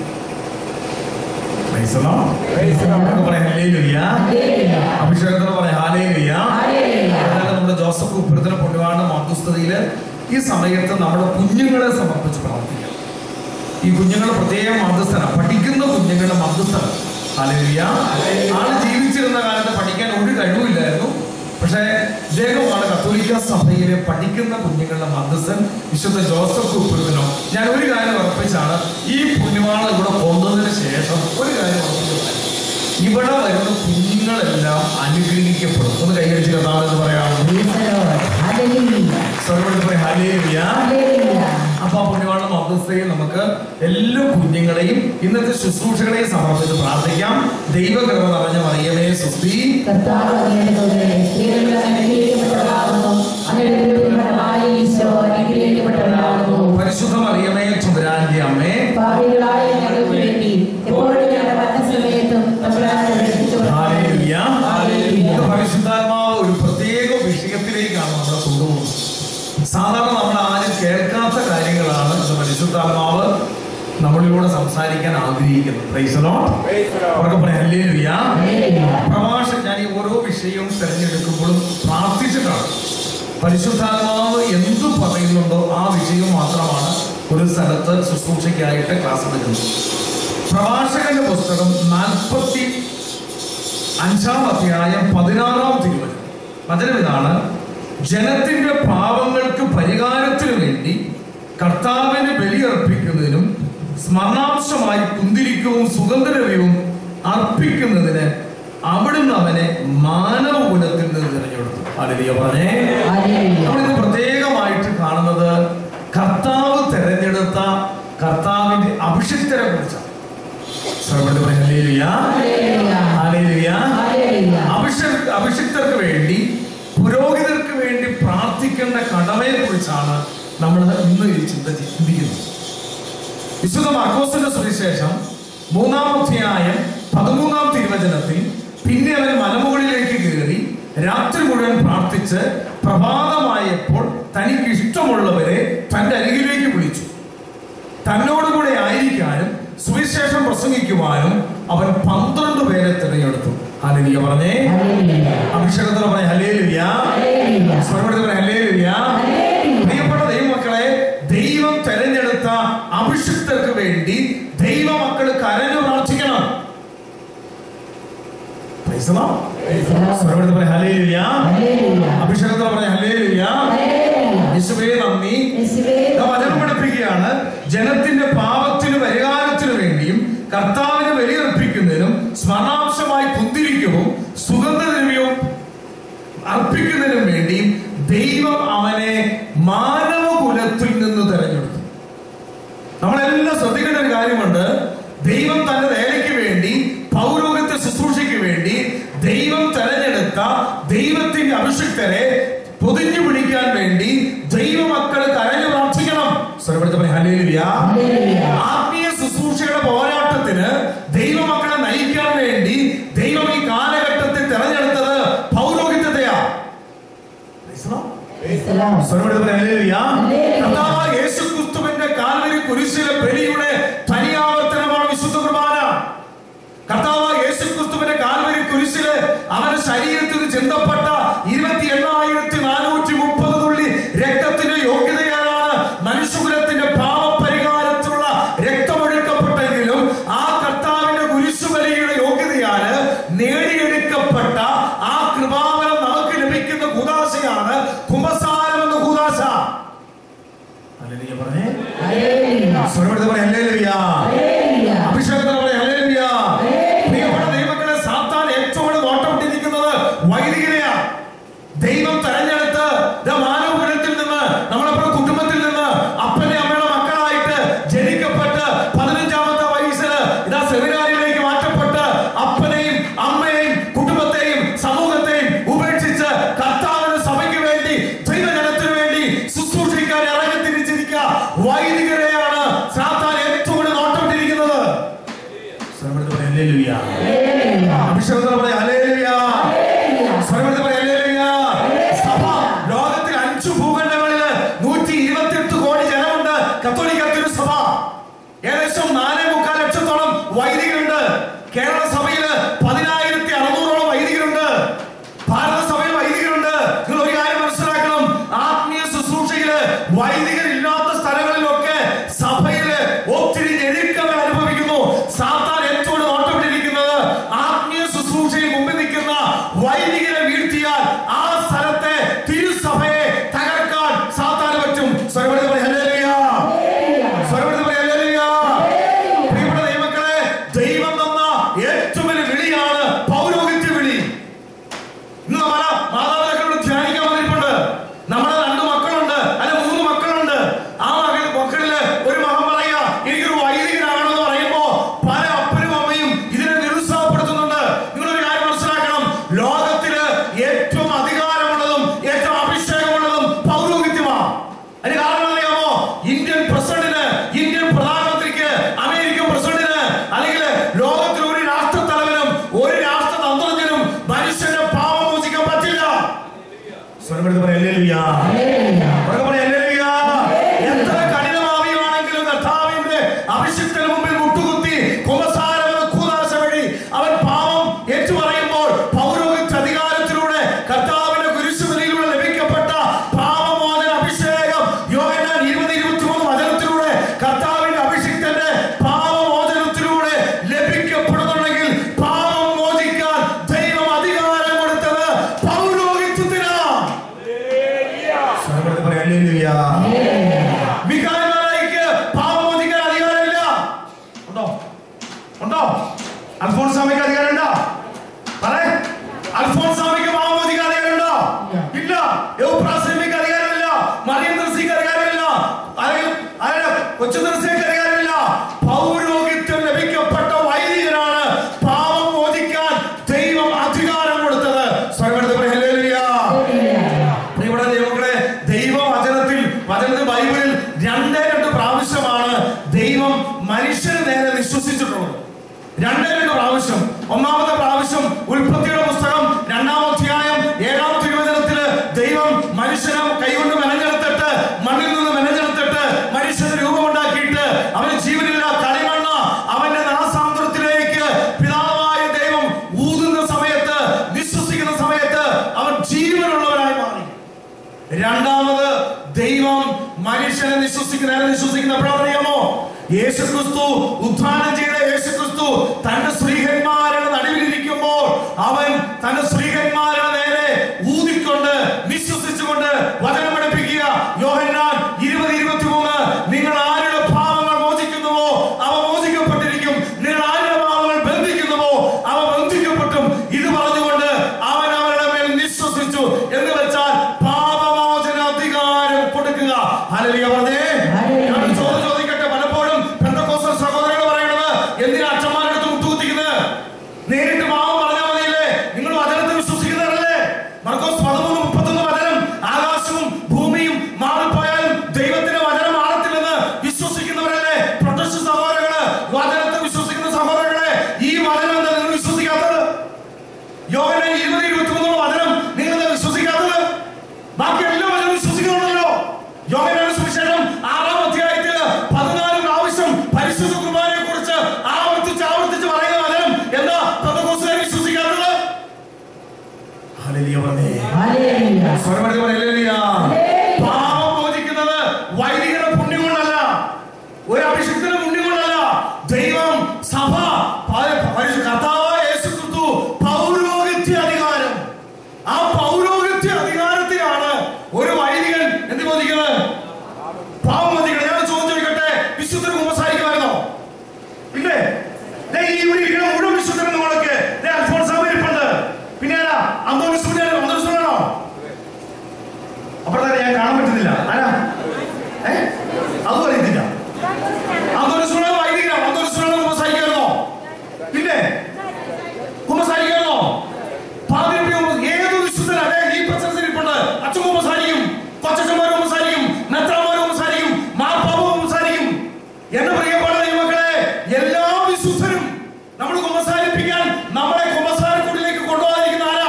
പ്രൈസലോ പറയാം ഹല്ലേലൂയ ഹല്ലേലൂയ. അഭിഷേകത്തോട് പറയാം ഹാലേലുയ ഹല്ലേലൂയ. അതായത് നമ്മുടെ ജോസഫ് കുപ്പിടത്തിന് പൊട്ടുവാണ് മധ്യസ്ഥതയില് ഈ സമയത്ത് നമ്മുടെ കുഞ്ഞുങ്ങളെ സമർപ്പിച്ച് പ്രാർത്ഥിക്കാം ഈ കുഞ്ഞുങ്ങളുടെ പ്രത്യേക മധ്യസ്ഥന പഠിക്കുന്ന കുഞ്ഞുങ്ങളുടെ മധ്യസ്ഥന ഹാലേലുയ ആള് ജീവിച്ചിരുന്ന കാലത്ത് പഠിക്കാൻ ഒരു കഴിവില്ലായിരുന്നു പക്ഷേ ഇദ്ദേഹമാണ് കത്തോലിക്ക സഭയിലെ പഠിക്കുന്ന കുഞ്ഞുങ്ങളുടെ മധ്യസ്ഥൻ വിശുദ്ധ ജോസഫ് കുപ്പിടത്തിനോ ഞാൻ ഒരു കാര്യം ഉറപ്പിച്ചാണ് ഈ പുണ്യവാള് ഇവിടെ കൊന്നതിന് ശേഷം ഒരു കാര്യം ഉറപ്പിച്ചു ഇവിടെ വരുന്ന കുഞ്ഞുങ്ങളെല്ലാം അനുഗ്രഹിക്കപ്പെടും ഒന്ന് കൈയടിച്ച് കഥാവെന്ന് പറയാം Praise the Lord. Hallelujah. സർവ്വത്തിൽ പോയി ഹല്ലേലൂയ. Hallelujah. അപ്പൊ ആ പുണ്യവാളുടെ മധ്യസ്ഥയിൽ നമുക്ക് എല്ലാ കുഞ്ഞുങ്ങളെയും ഇന്നത്തെ ശുശ്രൂഷകളെയും സമർപ്പിച്ച് പ്രാർത്ഥിക്കാം ദൈവകൃപ നിറഞ്ഞ മറിയമേ സുസ്തി കർത്താവ് അങ്ങയുടെ കൂടെ സ്ത്രീകളിൽ അനുഗ്രഹിക്കപ്പെട്ടവളാകുന്നു അങ്ങയുടെ ഗുരുവിനമായ ഈശോ അനുഗ്രഹിക്കപ്പെട്ടവളാകുന്നു പരിശുദ്ധ മറിയമേ ചുമരാന്റെ അമ്മേ പാപികളായ ഞങ്ങൾക്ക് വേണ്ടി എപ്പോഴും ഞങ്ങളുടെ മരണസമയത്തും തമ്പുരാനോട് അപേക്ഷിച്ചു ഹാലേലൂയ. ഹാലേലൂയ. ഇത് പരിശുദ്ധാത്മാവ് ഒരു പ്രത്യേക വിഷയത്തിലേക്കാണ് നമ്മളെ കൊണ്ടുപോകുന്നത് സാധാരണ നമ്മൾ ആരും കേൾക്കാത്ത കാര്യങ്ങളാണ് ഇത് പരിശുദ്ധാത്മാവ് നമ്മളിലൂടെ സംസാരിക്കാൻ ആഗ്രഹിക്കുന്നത് Praise the Lord. അവർക്ക് പറയാം ഹല്ലേലൂയ. ഹല്ലേലൂയ. പ്രഭാഷണം ഞാൻ ഈ ഓരോ വിഷയവും തിരഞ്ഞെടുക്കുമ്പോഴും പ്രാർത്ഥിച്ചിട്ടാണ് പരിശുദ്ധാത്മാവ് എന്തു പറയുന്നുണ്ടോ ആ വിഷയം മാത്രമാണ് ഒരു സ്ഥലത്ത് ശുശ്രൂഷയ്ക്കായിട്ട് ക്ലാസ് എടുക്കുന്നത് പ്രഭാഷകന്റെ പുസ്തകം നാൽപ്പത്തി അഞ്ചാം അധ്യായം പതിനാറാം തിരുവചനം വചനം ഇതാണ് ജനത്തിന്റെ പാപങ്ങൾക്ക് പരിഹാരത്തിനു വേണ്ടി കർത്താവിന് ബലിയർപ്പിക്കുന്നതിനും സ്മരണാംശമായി കുന്തിരിക്കവും സുഗന്ധരവ്യവും അർപ്പിക്കുന്നതിന് അവിടുന്ന് അവനെ മാനവ കുലത്തിൽ നിന്ന് തിരഞ്ഞെടുത്തു അതിലെയോ പറഞ്ഞേ ഹല്ലേലൂയ. നമ്മളിത് പ്രത്യേകമായിട്ട് കാണുന്നത് കർത്താവ് തെരഞ്ഞെടുത്ത കർത്താവിന്റെ അഭിഷിക്തരെ കുറിച്ചാണ് സർവ്വത്തിൽ പറയാം, ഹല്ലേലൂയ. ഹല്ലേലൂയ. ഹല്ലേലൂയ. ഹല്ലേലൂയ. അഭിഷ- അഭിഷിക്തർക്ക് വേണ്ടി പുരോഹിതർക്ക് വേണ്ടി പ്രാർത്ഥിക്കേണ്ട കടമയെ കുറിച്ചാണ് നമ്മൾ ഇന്ന് ഈ ചിന്ത ചിന്തിക്കുന്നത് വിശുദ്ധ മാർക്കോസിന്റെ സുവിശേഷം മൂന്നാം അധ്യായം പതിമൂന്നാം തിരുവചനത്തിൽ പിന്നെ അവൻ മലമുകളിലേക്ക് കയറി രാത്രി മുഴുവൻ പ്രാർത്ഥിച്ച് പ്രഭാതമായപ്പോൾ തനിക്ക് ഇഷ്ടമുള്ളവരെ തന്റെ അരികിലേക്ക് വിളിച്ചു തന്നോടുകൂടെ ആയിരിക്കാനും സുവിശേഷം പ്രസംഗിക്കുവാനും അവൻ പന്ത്രണ്ട് പേരെ തിരഞ്ഞെടുത്തു ഹല്ലേലൂയ പറഞ്ഞേ ഹല്ലേലൂയ. അഭിഷേകത്തിൽ പറഞ്ഞ ഹല്ലേലൂയ ഹല്ലേലൂയ. സ്വരമെടുത്ത് പറഞ്ഞ ഹല്ലേലൂയ ഹല്ലേലൂയ. പ്രിയപ്പെട്ട ദൈവമക്കളെ ദൈവം തെരഞ്ഞെടുത്ത അഭിഷിക്തർക്ക് വേണ്ടി ദൈവമക്കൾ കരഞ്ഞു പ്രാർത്ഥിക്കണം Praise the Lord. Praise the Lord. സ്വരമെടുത്ത് പറഞ്ഞ ഹല്ലേലൂയ ഹല്ലേലൂയ. അഭിഷേകത്തിൽ പറഞ്ഞ ഹല്ലേലൂയ ഹല്ലേലൂയ. യേശുവേ നന്ദി യേശുവേ ഇതാ വചനം പഠിപ്പിക്കുകയാണ് ജനത്തിന്റെ പാപത്തിന് പരിഹാരത്തിനു വേണ്ടിയും കർത്താവിന് ബലിയർപ്പിക്കുന്നതിനും സ്മരണാംശമായി കുന്തിരിക്കവും സുഗന്ധദ്രവ്യവും അർപ്പിക്കുന്നതിനും വേണ്ടിയും ദൈവം അവനെ മാനവകുലത്തിൽ നിന്ന് തെരഞ്ഞെടുത്തു നമ്മളെല്ലാം ശ്രദ്ധിക്കേണ്ട ഒരു കാര്യമുണ്ട് ദൈവം തന്റെ വേലയ്ക്ക് വേണ്ടി പൗരോഗത്യ ശുശ്രൂഷയ്ക്ക് വേണ്ടി ദൈവം തെരഞ്ഞെടുത്ത ദൈവത്തിന്റെ അഭിഷിക്തരെ പൊതിഞ്ഞു പിടിക്കാൻ വേണ്ടി ദൈവമക്കൾ കരഞ്ഞു പ്രാർത്ഥിക്കണം സ്വരപ്പെടുത്ത പറയാം ഹല്ലേലൂയ ഹല്ലേലൂയ. ആത്മീയ ശുശ്രൂഷയുടെ പോരാട്ടത്തിന് ദൈവമക്കളെ നയിക്കാൻ വേണ്ടി ദൈവം ഈ കാലഘട്ടത്തിൽ തെരഞ്ഞെടുത്തത് പൗരോഹിത്യത്തെയാ Praise the Lord. Praise the Lord. സ്വരമെടുത്ത് പറയാം ഹല്ലേലൂയ. ഹല്ലേലൂയ. കർത്താവായ യേശുക്രിസ്തുവിന്റെ കാൽവരി കുരിശിലെ ബലിയുടെ തനിയാവർത്തനമാണ് വിശുദ്ധ കുർബാന കർത്താവായ യേശുക്രിസ്തുവിന്റെ കാൽവരി കുരിശില് അവന്റെ ശരീരത്തിൽ നിന്ന് ചിന്തപ്പെട്ട ഇരുപത്തി എണ്ണായിരത്തി നാനൂറ്റി മുപ്പത് തുള്ളി രക്തത്തിന്റെ യോഗ്യതയാണ് മനുഷ്യകുലത്തിന്റെ പാവപരിഹാരത്തിലുള്ള രക്തമൊഴുക്കപ്പെട്ടെങ്കിലും ആ കർത്താവിന്റെ കുരിശുബലിയുടെ യോഗ്യതയാണ് നേടിയെടുക്കപ്പെട്ട ആ കൃപാവനം നമുക്ക് ലഭിക്കുന്ന കൂതാശയാണ് കുംഭസാരം എന്ന കൂതാശ പറഞ്ഞേ ഹല്ലേലൂയ. സ്വരമെടുത്ത് പറയാം ഹല്ലേലൂയ. ഹല്ലേലൂയ. അഭിഷേകത്തിന് പറയാം ഹല്ലേലൂയ. ഹല്ലേലൂയ. പ്രിയപ്പെട്ട ദൈവമക്കളെ സാത്താൻ ഏറ്റവും കൂടുതൽ നോട്ടമിട്ടിരിക്കുന്നത് വൈദികരെയാ ദൈവം തെരഞ്ഞെടുത്ത് ദാ മാനവകുലത്തിൽ നിന്ന് നമ്മളെപ്പോഴും കുടുംബത്തിൽ നിന്ന് അപ്പന്റെ അമ്മയുടെ മക്കളായിട്ട് ജനിക്കപ്പെട്ട് പതിനഞ്ചാമത്തെ വയസ്സിൽ ഇതാ സെമിനാരിലേക്ക് മാറ്റപ്പെട്ട് അപ്പനെയും അമ്മയെയും കുടുംബത്തെയും സമൂഹത്തെയും ഉപേക്ഷിച്ച് കർത്താവിന്റെ സഭയ്ക്ക് വേണ്ടി ദൈവജനത്തിന് വേണ്ടി ശുശ്രൂഷിക്കാൻ ഇറങ്ങി തിരിച്ചിരിക്കുക വൈദികരെയാണ് സാത്താൻ ഏറ്റവും കൂടുതൽ നോട്ടമിട്ടിരിക്കുന്നത് സ്വരമെടുത്ത് പറയാം ഹല്ലേലൂയ. ഹല്ലേലൂയ. അഭിഷേകത്തോടെ പറയാം ഹല്ലേലൂയ. ഹല്ലേലൂയ. സ്വരമെടുത്ത് പറയാം ഹല്ലേലൂയ. സഭ ലോകത്തിൽ അഞ്ചു ഭൂഖണ്ഡങ്ങളില് നൂറ്റി ഇരുപത്തിയെട്ട് കോടി ജനമുണ്ട് കത്തോലിക്ക തിരുസഭ ഏകദേശം നാലേ മുക്കാൽ ലക്ഷത്തോളം വൈദികരുണ്ട് കേരള സഭയില് പതിനായിരത്തി അറുന്നൂറോളം വൈദികരുണ്ട് ഭാരത സഭയിൽ വൈദികരുണ്ട് നിങ്ങൾ ഒരു കാര്യം മനസ്സിലാക്കണം ആത്മീയ ശുശ്രൂഷയില് വൈദികരില്ലാത്ത സ്ഥലങ്ങളിലൊക്കെ സഭയില് ഒത്തിരി ഞെരുക്കങ്ങൾ അനുഭവിക്കുന്നു സാത്താൻ ഏറ്റവും നോട്ടമിട്ടിരിക്കുന്നത് ആത്മീയ ശുശ്രൂഷയിൽ മുമ്പിൽ നിൽക്കുന്ന വൈദികരെ വീഴ്ത്തിയാൽ ആ സ്ഥലത്തെ തിരുസഭയെ തകർക്കാൻ സാത്താന് പറ്റും സ്വരമെടുത്ത് പറയാം ഹല്ലേലൂയ. സ്വരമെടുത്ത് പറയാം ഹല്ലേലൂയ. പ്രിയപ്പെട്ട ദൈവമക്കളെ ദൈവം തന്ന ഏറ്റവും വലിയ വിളിയാണ് പൗരോഹിത്യ വിളി ഇന്ന് പല മാതാപിതാക്കളോട് ധ്യാനിക്കാൻ വന്നിട്ടുണ്ട് നമ്മുടെ രണ്ട് മക്കളുണ്ട് അല്ല മൂന്ന് മക്കളുണ്ട് ആ മകൾ മക്കളില് ഒരു മകൻ പറയാ എനിക്കൊരു വൈദികനാണെന്ന് പറയുമ്പോ പല അപ്പനും അമ്മയും ഇതിനെ നിരുത്സാഹപ്പെടുത്തുന്നുണ്ട് നിങ്ങളൊരു കാര്യം മനസ്സിലാക്കണം ലോകത്തില് ഏറ്റവും അധികാരമുള്ളതും ഏറ്റവും അഭിഷേകമുള്ളതും പൗരോഹിത്യമാണ് അതിന് കാരണം അറിയാമോ ഇന്ത്യൻ പ്രസിഡന്റിന് ഇന്ത്യൻ പ്രധാനമന്ത്രിക്ക് അമേരിക്കൻ പ്രസിഡന്റിന് അല്ലെങ്കിൽ ലോകത്തിൽ ഒരു രാഷ്ട്ര തലവനും ഒരു രാഷ്ട്ര തന്ത്രജ്ഞനും മനുഷ്യന്റെ പാപം മോചിക്കാൻ പറ്റില്ല സ്വരമെടുത്ത് പറയാം ഹല്ലേലൂയ. ഹല്ലേലൂയ. ഉറക്കെ പറയാം ഹല്ലേലൂയ. എത്ര കഠിനമാവിയാണെങ്കിലും കർത്താവിന്റെ അഭിഷിക്തന് മുമ്പിൽ മുട്ടുകുത്തി കുമ്പസാരം എന്ന കൂദാശ വഴി അവൻ പാപം ഏറ്റുപറയുമ്പോൾ പൗരോഹിത്യ അധികാരത്തിലൂടെ കർത്താവിന്റെ കുരിശുബലിയിലൂടെ ലഭിക്കപ്പെട്ട പാപമോചന അഭിഷേകം യോഹന്നാൻ ഇരുപത് ഇരുപത്തിമൂന്ന് വചനത്തിലൂടെ കർത്താവിന്റെ അഭിഷിക്തന്റെ പാപമോചനത്തിലൂടെ ലഭിക്കപ്പെടുന്നുണ്ടെങ്കിൽ പാപം മോചിക്കാൻ ദൈവം അധികാരം കൊടുത്തത് പൗരോഹിത്യത്തിനാണ് സ്വരമെടുത്ത് പറയാം ഹല്ലേലൂയ. വികാരമാരായിക്ക് പാപമോചിക്കാൻ അധികാരമില്ല ഉണ്ടോ ഉണ്ടോ അൽഫോൺസാമയ്ക്ക് അധികാരമുണ്ടോ പറേ അൽഫോൺസാമയ്ക്ക് പാപമോചിക്കാൻ അധികാരമുണ്ടോ ഇല്ല യൗപ്രാസ്ലമിക്ക് അധികാരമില്ല മറിയം ദർശിക്ക് അധികാരമില്ല അല്ലെങ്കിൽ അതായത് കൊച്ചു ദർശിക്ക് അധികാരമില്ല പൗരോഹിത്യം ലഭിക്കപ്പെട്ട വൈദികനാണ് പാപം മോചിക്കാൻ ദൈവം അധികാരം കൊടുത്തത് സ്വരമെടുത്ത് പറയാം ഹല്ലേലൂയ. പ്രിയപ്പെട്ട ദൈവങ്ങളെ ദൈവവചനത്തിൽ വചനത്തിൽ ബൈബിളിൽ രണ്ടേ രണ്ട് പ്രാവശ്യമാണ് ദൈവം മനുഷ്യന് നേരെ വിശ്വസിച്ചിട്ടുള്ളത് രണ്ടേ രണ്ട് പ്രാവശ്യം ഒന്നാമത്തെ പ്രാവശ്യം ഉൽപ്പത്തിയുടെ പുസ്തകം രണ്ടാം അധ്യായം ഏഴാം തിരുവചനത്തില് ദൈവം മനുഷ്യനെ കൈകൊണ്ട് മെനഞ്ഞെടുത്തിട്ട് മൂന്നാമത് ദൈവം മനുഷ്യനെ വിശ്വസിക്കുന്ന വിശ്വസിക്കുന്ന എപ്പോഴാണെന്നറിയാമോ യേശു ക്രിസ്തു ഉദ്ധാനം ചെയ്ത യേശു ക്രിസ്തു തന്റെ സ്ത്രീഹന്മാരുടെ നടുവിലിരിക്കുമ്പോൾ അവൻ തന്റെ സ്ത്രീഹന്മാരുടെ നേരെ ഊതിക്കൊണ്ട് വിശ്വസിച്ചുകൊണ്ട് വചനം പഠിപ്പിക്കുക യോഹന്നാൻ ഇരുപത് ഇരുപത്തിമൂന്ന് നിങ്ങൾ ആരുടെ പാപങ്ങൾ മോചിക്കുന്നുവോ അവ മോചിക്കപ്പെട്ടിരിക്കും നിങ്ങൾ ആരുടെ പാപങ്ങൾ ബന്ധിക്കുന്നുവോ അവ ബന്ധിക്കപ്പെട്ടും ഇത് പറഞ്ഞുകൊണ്ട് അവൻ അവരുടെ മേൽ വിശ്വസിച്ചു എന്ന് വെച്ചാൽ പാപമോചന അധികാരം കൊടുക്കുക ഹല്ലേലൂയ പറഞ്ഞേ ഹല്ലേലൂയ. ഞാൻ ഒരു ചോദ്യം ചോദിക്കട്ടെ പലപ്പോഴും പെന്തക്കോസ്തൽ സഹോദരങ്ങൾ പറയണത് എന്തിനാ അച്ഛന്മാരുടെ അടുത്ത് മുട്ടുകുത്തിക്കുന്നത് നേരിട്ട് പാവം പറഞ്ഞാൽ മതിയില്ലേ നിങ്ങൾ വചനത്തെ വിശ്വസിക്കുന്നവരല്ലേ മർക്കോസ് പതിമൂന്ന് മുപ്പത്തൊന്ന് വചനം ആകാശവും ഭൂമിയും മാറിപ്പോയാലും ദൈവത്തിന്റെ വചനം മാറത്തില്ലെന്ന് വിശ്വസിക്കുന്നവരല്ലേ പ്രൊട്ടസ്റ്റ് സഹോദരങ്ങള് വചനത്തെ വിശ്വസിക്കുന്ന സഹോദരങ്ങളെ ഈ വചനം എന്താ നിങ്ങൾ വിശ്വസിക്കാത്തത് യോഹന ഇരുപത് ഇരുപത്തിമൂന്നുള്ള വചനം നിങ്ങൾ എന്താ വിശ്വസിക്കാത്തത് ബാക്കി എല്ലാ വചനം വിശ്വസിക്കുന്നുണ്ടല്ലോ യോഹന സുവിശേഷം ആറാം അധ്യായത്തിൽ പതിനാല് പ്രാവശ്യം പരിശുദ്ധ കുർബാനയെ കുറിച്ച് ആവർത്തിച്ച് ആവർത്തിച്ച് പറയുന്ന വചനം എന്താ പെന്തക്കോസ്തുകാർ വിശ്വസിക്കാത്തത് ഹല്ലേലൂയ പറഞ്ഞേ ഹല്ലേലൂയ. സ്വരമെടുത്ത് പറ, ഹല്ലേലൂയ. പാപം മോചിക്കുന്നത് വൈദികരുടെ പുണ്യം കൊണ്ടല്ല ഒരു അഭിഷിക്തന്റെ പുണ്യം കൊണ്ടല്ല ദൈവം സഭ പ- പരിശു- കർത്താവായ യേശു ക്രിസ്തു പൗരോഹിത്യ അധികാരം ആ പൗരോഹിത്യ അധികാരത്തിലാണ് ഒരു വൈദികൻ എന്ത് മോചിക്കുന്നത് പാവം മോചിക്കുന്നത് ഞാൻ ചോദ്യം ചോദിക്കട്ടെ വിശുദ്ധർ കുമ്പസാരിക്കുമായിരുന്നോ ഇല്ലേ ദേ ഈ ഇവിടെ ഇരിക്കുന്ന മുഴുവൻ വിശുദ്ധരും നിങ്ങൾക്ക് ദേ അൽഫോൻസാമ ഇരിപ്പുണ്ട് പിന്നെ ആരാ അന്തോണിസൂര്യ അന്തോണിസൂര്യാണോ അപ്പുറത്തെ ഞാൻ കാണാൻ പറ്റുന്നില്ല ആരാ ഏ അത് പറയുന്നില്ല അന്തോണിസൂര്യ വൈദികരാ അന്തോണിസൂര്യ കുമ്പസാരിക്കായിരുന്നോ ഇല്ലേ കുമ്പസാരിക്കായിരുന്നോ പാതിരപ്പി കുമ്പ- ഏത് വിശുദ്ധൻ അതെ ഈ പ്രസംഗത്തിൽ ഇരിപ്പുണ്ട് അച്ഛൻ കുമ്പസാരിക്കും കൊച്ചച്ഛന്മാർ കുമ്പസാരിക്കും മെത്രാന്മാർ കുമ്പസാരിക്കും മാർപ്പാപ്പ കുമ്പസാരിക്കും എന്റെ പ്രിയപ്പെട്ട ദൈവമക്കളെ എല്ലാ വിശുദ്ധരും നമ്മൾ കുമ്പസാരിപ്പിക്കാൻ നമ്മളെ കുമ്പസാരക്കൂട്ടിലേക്ക് കൊണ്ടുപോകാതിരിക്കുന്ന ആരാ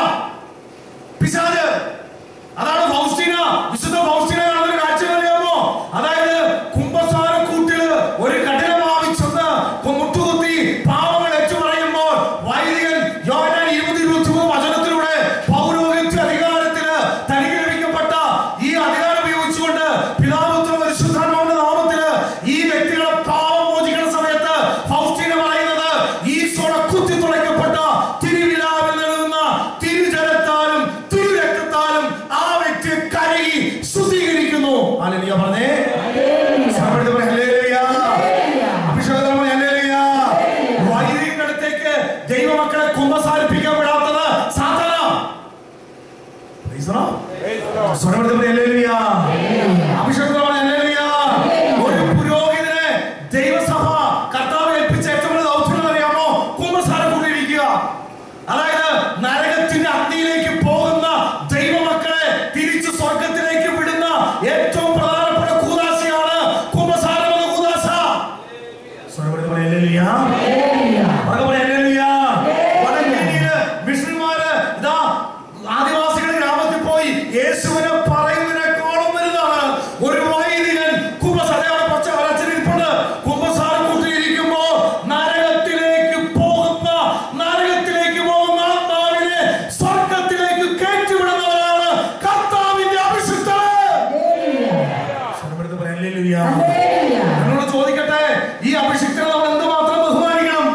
പിശാച് അതാണ് ഫൗസ്റ്റീന വിശുദ്ധ ഫൗസ്റ്റീന കാണുന്ന ഒരു കാഴ്ച അറിയാമോ അതായത് കുംഭസാരക്കൂട്ടില് ഒരു കഠിനമാവി ചെന്ന് മുട്ടുകുത്തി പാവങ്ങൾ ഏറ്റു പറയുമ്പോൾ വൈദികൻ യോഹന്നാൻ ഇരുപത് ഇരുപത്തിമൂന്ന് വചനത്തിലൂടെ പൗരോഹിത്യ അധികാരത്തിന് തനിക്ക് ലഭിക്കപ്പെട്ട ഈ അധികാരം ഉപയോഗിച്ചുകൊണ്ട് പിതാപുത്ര പരിശുദ്ധാത്മാവിന്റെ നാമത്തില് ഈ വ്യക്തികളെ പാവം മോചിക്കുന്ന സമയത്ത് ഫൗസ്റ്റീന പറയുന്നത് ഈശോടെ കുത്തി തുളയ്ക്കപ്പെട്ട തിരുവിലാവിൽ നിൽക്കുന്ന തിരുജലത്താലും തിരുരക്തത്താലും ആ വ്യക്തി കരകി ശുദ്ധീകരിക്കുന്നു ഹല്ലേലൂയ പറഞ്ഞേ ഹല്ലേലൂയ. സമയത്ത് പറ ഹല്ലേലൂയ. ഹല്ലേലൂയ. അഭിഷേകത്തിന് പറ ഹല്ലേലൂയ. വൈദികന്റെ അടുത്തേക്ക് ദൈവമക്കളെ കുമ്പസാരിപ്പിക്കാൻ വിടാത്തത് സാത്താനാ. Praise the Lord. സ്വരമെടുത്ത് പറ ഹല്ലേലൂയ. അഭിഷേകത്തിന് പറ ഹല്ലേലൂയ. ഒരു പുരോഹിതനെ ദൈവസഭ കർത്താവ് ഏൽപ്പിച്ച ഏറ്റവും വലിയ ദൗത്യം എന്നറിയാമോ കുമ്പസാരം കൊണ്ടിരിക്കുക അതായത് നരകത്തിന്റെ അഗ്നിയിലേക്ക് പോകുന്ന ദൈവമക്കളെ തിരിച്ചു സ്വർഗത്തിലേക്ക് വിടുന്ന ഏറ്റവും പ്രധാനപ്പെട്ട കൂതാശയാണ് കുമ്പസാരം എന്ന കൂതാശ സ്വരമെടുത്ത് പറ ഹല്ലേലൂയ. ഹല്ലേലൂയ. ഉറക്കെ പറ ഹല്ലേലൂയ. വടക്കേന്ത്യയില് മിഷണറിമാര് ഇതാ ആദിവാസികളുടെ ഗ്രാമത്തിൽ പോയി യേശുവിനെ പറയുന്നതിനേക്കാളും വലുതാണ് ഒരു വൈദികൻ കുംഭസാരം പച്ച വരച്ചിരിപ്പുണ്ട് കുംഭസാരം കൂട്ടിയിരിക്കുമ്പോ നരകത്തിലേക്ക് പോകുന്ന നരകത്തിലേക്ക് പോകുന്ന ആത്മാവിനെ സ്വർഗത്തിലേക്ക് കയറ്റിവിടുന്നവരാണ് കർത്താവിന്റെ അഭിഷിക്തര് ഹല്ലേലൂയ. സ്വരമെടുത്ത് പറ ഹല്ലേലൂയ. ഹല്ലേലൂയ. നിങ്ങളോട് ചോദിക്കട്ടെ ഈ അഭിഷിക്തരെ നമ്മൾ എന്തുമാത്രം ബഹുമാനിക്കണം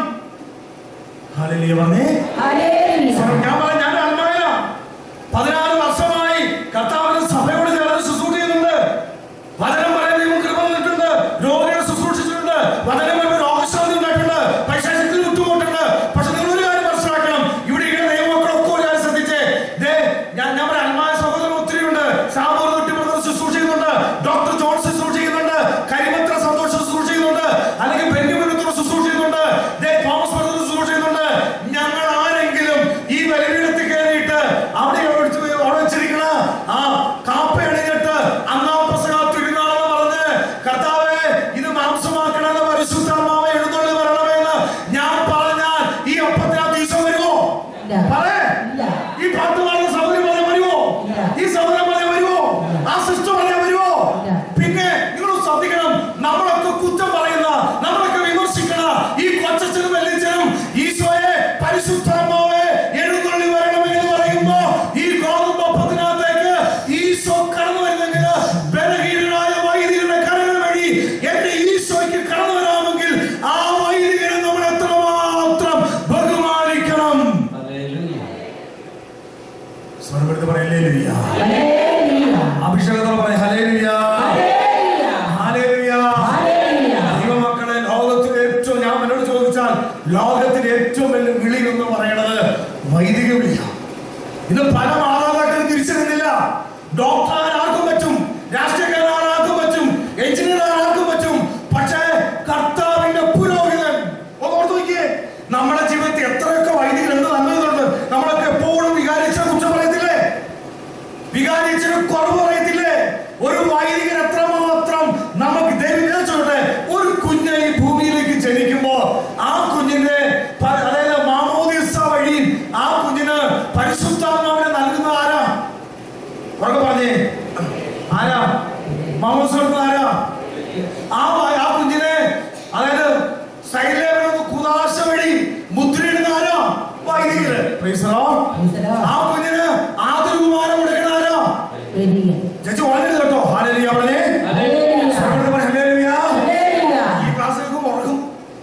ഹല്ലേലൂയ പറഞ്ഞേ ഹല്ലേലൂയ. ഞാൻ പറയാം ഞാൻ അൽമായന പതിനാറ് വർഷമായി കർത്താവിന്റെ സഭയോട് ചേർന്ന് ശുശ്രൂഷ ചെയ്യുന്നുണ്ട് വചനം പറയാൻ ദൈവം കൃപ തന്നിട്ടുണ്ട് രോഗികളെ ശുശ്രൂഷിച്ചിട്ടുണ്ട് വചനം പറയുമ്പോൾ രോഗശാന്തി ഉണ്ടായിട്ടുണ്ട് പൈശാചത്തിൽ വിട്ടുപോയിട്ടുണ്ട് പക്ഷെ നിങ്ങൾ ഒരു കാര്യം മനസ്സിലാക്കണം ഇവിടെ ഇങ്ങനെ ദൈവമക്കളൊക്കെ ഒരു കാര്യം ശ്രദ്ധിച്ചേ ദേ ഞാൻ ഞാൻ പറയാം അൽമായ സഹോദരൻ ഒത്തിരി ഉണ്ട് സാബൂർ തൊട്ടി ബ്രദർ ശുശ്രൂഷ ചെയ്യുന്നുണ്ട് ഡോക്ടർ ജോൺ ശുശ്രൂഷ ചെയ്യുന്നുണ്ട് കരിമത്ര സന്തോഷ് ശുശ്രൂഷ ചെയ്യുന്നുണ്ട് അല്ലെങ്കിൽ ബെന്യമിൻ ഉത്തര ശുശ്രൂഷ ചെയ്യുന്നുണ്ട് ദേ തോമസ് ബ്രദർ ശുശ്രൂഷ ചെയ്യുന്നുണ്ട് ഞങ്ങൾ മാമോസ് എടുക്കുന്ന ആരാ ആ വ- ആ കുഞ്ഞിനെ അതായത് സൈലേവനൊന്ന് കുതാശ വഴി മുദ്രയിടുന്ന ആരാ വൈദികര് Praise the Lord. Praise the Lord. ആ കുഞ്ഞിന് ആദരവുമാനം കൊടുക്കുന്ന ആരാ വരിക. ചേച്ചി വളരെ കേട്ടോ ഹാലലിയ പറഞ്ഞേ ഹല്ലേലൂയ. സഹോദരൻ പറ, ഹല്ലേലൂയ. ഹല്ലേലൂയ. ഈ ക്ലാസ് കേൾക്കുമ്പോ ഉറങ്ങും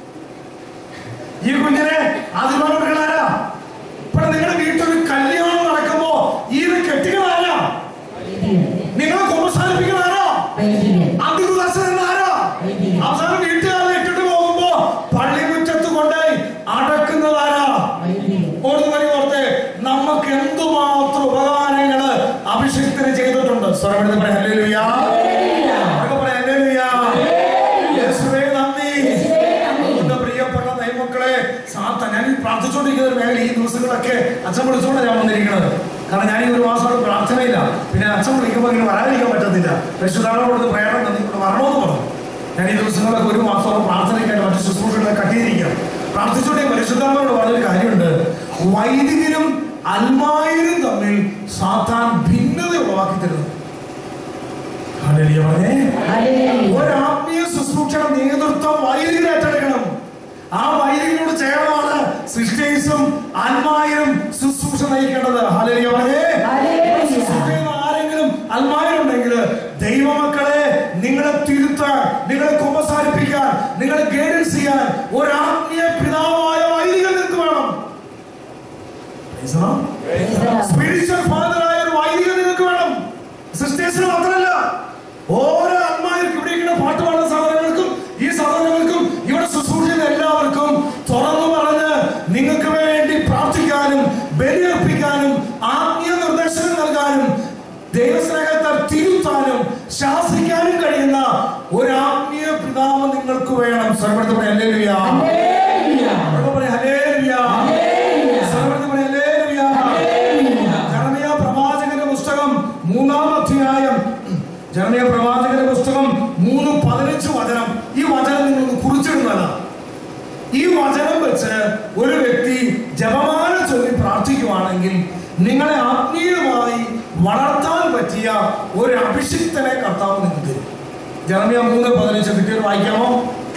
ഈ കുഞ്ഞിനെ ആദരവുമാനം കൊടുക്കുന്ന ആരാ ഇപ്പോൾ നിങ്ങളുടെ വീട്ടിൽ ഒരു കല്യാണം നടക്കുമ്പോ ഈ ഒരു കെട്ടികൾ ആരാ വരിക. നിങ്ങളെ കുമ്പസാരിപ്പിക്കുന്ന ആരാ വരിക. അന്തികുദാസൻ എന്ന ആരാ വരിക. അവസാനം വീട്ടുകാരെ ഇട്ടിട്ട് പോകുമ്പോ പള്ളിമുറ്റത്ത് കൊണ്ടുപോയി അടക്കുന്നത് ആരാ വരിക. ഓർത്തുമണി ഓർത്ത് നമുക്ക് എന്തുമാത്രം ഉപകാരങ്ങള് അഭിഷിക്തന് ചെയ്തിട്ടുണ്ട് സ്വരമെടുത്ത് പറയാം ഹല്ലേലൂയ ഹല്ലേലൂയ. ഉറക്കെ പറയാം ഹല്ലേലൂയ യേശുവേ നന്ദി യേശുവേ നന്ദി. അതുകൊണ്ട് പ്രിയപ്പെട്ട ദൈവമക്കളെ സാത്ത ഞാൻ ഈ പ്രാർത്ഥിച്ചുകൊണ്ടിരിക്കുന്ന ഒരു മേഖല ഈ ദിവസങ്ങളൊക്കെ അച്ഛൻ വിളിച്ചുകൊണ്ട് ഞാൻ വന്നിരിക്കുന്നത് കാരണം ഞാൻ ഈ ഒരു മാസമായിട്ട് പ്രാർത്ഥനയില്ല പിന്നെ അച്ഛൻ വിളിക്കുമ്പോൾ ഇങ്ങനെ വരാതിരിക്കാൻ പറ്റത്തില്ല രക്ഷിതാക്കളോട് പ്രേരണം നന്ദി കൊണ്ട് വരണമെന്ന് പറഞ്ഞു ഞാൻ ഈ ദിവസങ്ങളൊക്കെ ഒരു മാസത്തോളം പ്രാർത്ഥനയ്ക്കായിട്ട് മറ്റു ശുശ്രൂഷകളെ കട്ടിയിരിക്കാം പ്രാർത്ഥിച്ചുകൊണ്ട് പരിശുദ്ധാത്മാവോട് പറഞ്ഞൊരു കാര്യമുണ്ട് വൈദികരും അൽമായരും തമ്മിൽ സാത്താൻ ഭിന്നത ഉളവാക്കി തരുന്നു ഹല്ലേലൂയ പറഞ്ഞേ ഹല്ലേലൂയ. ഒരു ആത്മീയ ശുശ്രൂഷയുടെ നേതൃത്വം വൈദികർ ഏറ്റെടുക്കണം ആ വൈദികരോട് ചേർന്നാണ് സിസ്റ്റേഴ്സും ആത്മായരും ശുശ്രൂഷ നയിക്കേണ്ടത് ഹല്ലേലൂയ പറഞ്ഞേ ഹല്ലേലൂയ. ശുശ്രൂഷ ചെയ്യുന്ന ആരെങ്കിലും ആത്മായരുണ്ടെങ്കിൽ ദൈവമക്കളെ നിങ്ങളെ തിരുത്താൻ നിങ്ങളെ കുമ്പസാരിപ്പിക്കാൻ നിങ്ങളെ ഗൈഡൻസ് ചെയ്യാൻ ഒരു ആത്മീയ പിതാവായ വൈദികൻ നിങ്ങൾക്ക് വേണം Praise the Lord. Praise the Lord. Spiritual ഫാദറായ ഒരു വൈദികൻ നിങ്ങൾക്ക് വേണം സിസ്റ്റേഴ്സിന് മാത്രമല്ല ഓരോ അന്മാർക്കും ഇവിടെ ഇങ്ങനെ പാട്ട് പാടുന്ന സഹോദരങ്ങൾക്കും ഈ സഹോദരങ്ങൾക്കും ഇവിടെ ശുശ്രൂഷിക്കുന്ന എല്ലാവർക്കും തുറന്നു പറഞ്ഞ് നിങ്ങൾക്ക് വേണ്ടി പ്രാർത്ഥിക്കാനും ബലിയർപ്പിക്കാനും ആത്മീയ നിർദ്ദേശങ്ങൾ നൽകാനും ദൈവസ്നേഹത്താൽ തിരുത്താനും ശാസിക്കാനും കഴിയുന്ന ഒരു ആത്മീയ പിതാവ് നിങ്ങൾക്ക് വേണം സർവ്വത്തെ പറയാം ഹല്ലേലൂയ ഹല്ലേലൂയ. സർവ്വത്തെ പറയാം ഹല്ലേലൂയ ഹല്ലേലൂയ. സർവ്വത്തെ പറയാം ഹല്ലേലൂയ ഹല്ലേലൂയ. ജർമിയ പ്രവാചകന്റെ പുസ്തകം മൂന്നാം അധ്യായം ജർമിയ പ്രവാചകന്റെ പുസ്തകം മൂന്ന് പതിനഞ്ച് വചനം ഈ വചനം നിങ്ങൾ കുറിച്ചിടുന്നതാണ് ഈ വചനം വെച്ച് ഒരു വ്യക്തി ജപമാല ചൊല്ലി പ്രാർത്ഥിക്കുവാണെങ്കിൽ നിങ്ങളെ ആത്മീയമായി വളർത്താൻ പറ്റിയ ഒരു അഭിഷിക്തനെ കർത്താവ് നിങ്ങൾക്ക് തരും ജർമിയ മൂന്ന് പതിനഞ്ച് കിട്ടിയത് വായിക്കാമോ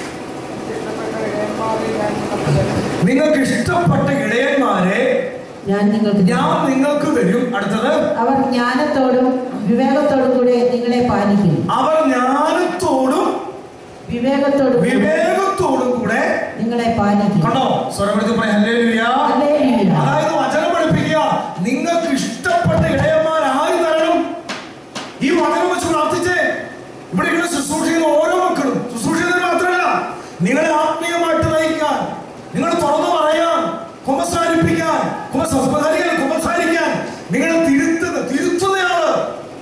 നിങ്ങൾക്ക് ഇഷ്ടപ്പെട്ട ഇടയന്മാരെ ഞാൻ നിങ്ങൾക്ക് ഞാൻ നിങ്ങൾക്ക് തരും അടുത്തത് അവർ ജ്ഞാനത്തോടും വിവേകത്തോടും കൂടെ നിങ്ങളെ പാലിക്കും അവർ ജ്ഞാനത്തോടും വിവേകത്തോടും കൂടെ വിവേകത്തോടും കൂടെ നിങ്ങളെ പാലിക്കും കണ്ടോ സ്വരപ്പെടുത്തി പറയാം ഹല്ലേലൂയ ഹല്ലേലൂയ. അതായത് വചനം പഠിപ്പിക്കുക നിങ്ങൾക്ക് ഇഷ്ടപ്പെട്ട ഇടയന്മാർ ആര് തരണം ഈ വചനം വെച്ച് പ്രാർത്ഥിച്ചേ ഇവിടെ ഇങ്ങനെ ശുശ്രൂഷിക്കുന്ന ഓരോ മക്കളും ശുശ്രൂഷിക്കുന്നത് മാത്രമല്ല നിങ്ങളെ ആത്മീയമായിട്ട് നയിക്കാൻ നിങ്ങൾ തുറന്നു പറയാൻ കുമ്പസാരിപ്പിക്കാൻ കുമ്പസാരിക്കാൻ കുമ്പസാരിക്കാൻ നിങ്ങളെ തിരുത്തുന്ന തിരുത്തുന്നയാള്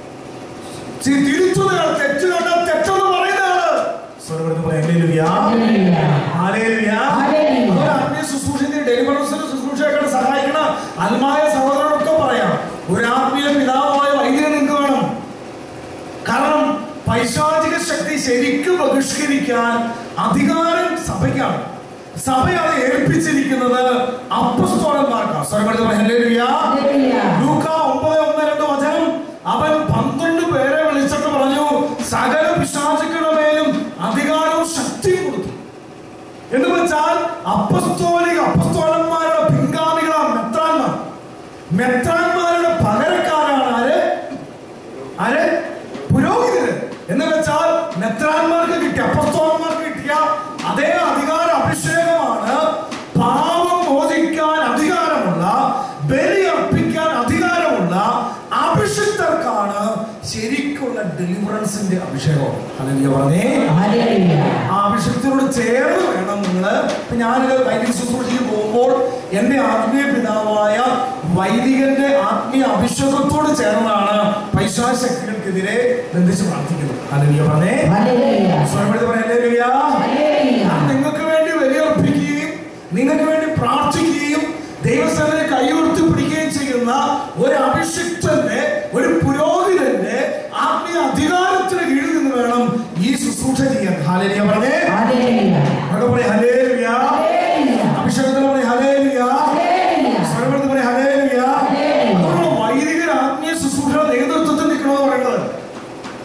ചി- തിരുത്തുന്നയാൾ തെറ്റ് കണ്ടാൽ തെറ്റെന്ന് പറയുന്നയാള് സ്വരമെടുത്ത് പറയാം ഹല്ലേലൂയ ഹല്ലേലൂയ. ഹല്ലേലൂയ. ഹല്ലേലൂയ. അതുപോലെ ആത്മീയ ശുശ്രൂഷത്തിന് ഡെലിവറൻസിന് ശുശ്രൂഷയൊക്കെ സഹായിക്കണ അൽമായ സഹോദരനൊക്കെ പറയാം ഒരു ആത്മീയ പിതാവായ വൈദ്യുതി നിങ്ങൾക്ക് വേണം കാരണം പൈശാചിക ശക്തി ശരിക്കും ബഹിഷ്കരിക്കാൻ അധികാരം സഭയ്ക്കാണ് സഭ അത് ഏൽപ്പിച്ചിരിക്കുന്നത് അപ്പസ്തോലന്മാർക്കാണ് സ്വരപ്പെടുത്ത് പറയാം ഹല്ലേലൂയ. ഹല്ലേലൂയ. ലൂക്ക ഒമ്പത് ഒന്ന് രണ്ട് വചനം അവൻ പന്ത്രണ്ട് പേരെ വിളിച്ചിട്ട് പറഞ്ഞു സകല പിശാചുക്കളുടെ മേലും അധികാരവും ശക്തിയും കൊടുത്തു എന്ന് വെച്ചാൽ അപ്പസ്തോലിക അപ്പസ്തോലന്മാരുടെ പിൻഗാമികളാണ് മെത്രാന്മാർ മെത്രാന്മാരുടെ പകരക്കാരാണ് ആര് ആര് പുരോഹിതര് എന്ന് വെച്ചാൽ മെത്രാന്മാർക്ക് കിട്ടിയ അപ്പസ്തോലന്മാർക്ക് കിട്ടിയ അതേ അധികാര അഭിഷേകമാണ് പാപം മോചിക്കാൻ അധികാരമുള്ള ബലി അർപ്പിക്കാൻ അധികാരമുള്ള അഭിഷിക്തർക്കാണ് ശരിക്കുള്ള ഡെലിവറൻസിന്റെ അഭിഷേകം അല്ലെങ്കിൽ പറഞ്ഞേ ഹല്ലേലൂയ. ആ അഭിഷേകത്തിനോട് ചേർന്ന് വേണം നിങ്ങൾ ഇപ്പൊ ഞാനിത് വൈദിക ശുശ്രൂഷയ്ക്ക് പോകുമ്പോൾ എന്റെ ആത്മീയ പിതാവായ വൈദികന്റെ ആത്മീയ അഭിഷേകത്തോട് ചേർന്നാണ് പൈശാശക്തികൾക്കെതിരെ ബന്ധിച്ച് പ്രാർത്ഥിക്കുന്നത് അല്ലെങ്കിൽ പറഞ്ഞേ ഹല്ലേലൂയ. സ്വരമെടുത്ത് പറയാം ഹല്ലേലൂയ. ഹല്ലേലൂയ. ഞാൻ നിങ്ങൾക്ക് വേണ്ടി ബലിയർപ്പിക്കുകയും നിങ്ങൾക്ക് വേണ്ടി പ്രാർത്ഥിക്കുകയും ദൈവസ്ഥനെ കൈയുയർത്തി പിടിക്കുകയും ചെയ്യുന്ന ഒരു അഭിഷിക്തന്റെ ഒരു പുരോഹിതന്റെ ആത്മീയ അധികാരത്തിന് കീഴിൽ നിന്ന് വേണം ഈ ശുശ്രൂഷ ചെയ്യാൻ ഹാലേലിയ പറഞ്ഞേ ഹല്ലേലൂയ. അവിടെ പറയും ഹല്ലേലൂയ ഹല്ലേലൂയ. അഭിഷേകത്തിന് പറയും ഹല്ലേലൂയ ഹല്ലേലൂയ. സ്വരമെടുത്ത് പറയും ഹല്ലേലൂയ ഹല്ലേലൂയ. അതുകൊണ്ട് വൈദികർ ആത്മീയ ശുശ്രൂഷ നേതൃത്വത്തിൽ നിൽക്കണമെന്ന് പറയുന്നത്